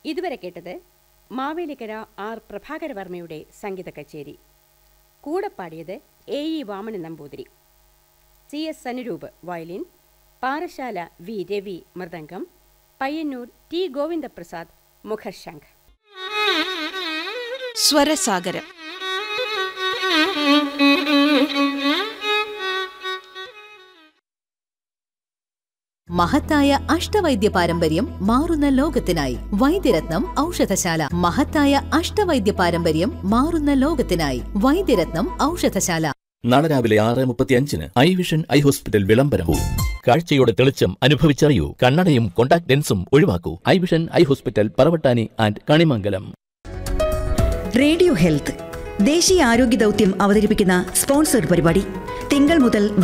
ഇതുവരെ കേട്ടത് മാവേലിക്കര ആർ പ്രഭാകരവർമ്മയുടെ സംഗീത കച്ചേരി കൂടെ പാടിയത് A E Vamana Namboothiri C S Anuroop violin Parassala V Ravi മൃദംഗം പയ്യന്നൂർ ടി ഗോവിന്ദപ്രസാദ് മുഖർശംഖ് സ്വരസാഗരം മഹത്തായ അഷ്ടവൈദ്യ പാരമ്പര്യം മാറുന്ന ലോകത്തിനായി വൈദ്യരത്നം ഔഷധശാല മഹത്തായ അഷ്ടവൈദ്യ പാരമ്പര്യം മാറുന്ന ലോകത്തിനായി വൈദ്യരത്നം ഔഷധശാല നാളെ രാവിലെ ആറ് മുപ്പത്തിയഞ്ചിന് ഐ വിഷൻ ഐ ഹോസ്പിറ്റൽ വിളംബരവും കാഴ്ചയുടെ തെളിച്ചം അനുഭവിച്ചറിയൂ കണ്ണടയും കോണ്ടാക്ട് ലെൻസും ഒഴിവാക്കൂ eye vision eye hospital Paravattani and Kanimangalam radio health ദേശീയ ആരോഗ്യ ദൗത്യം അവതരിപ്പിക്കുന്ന സ്പോൺസർഡ് പരിപാടി തിങ്കൾ മുതൽ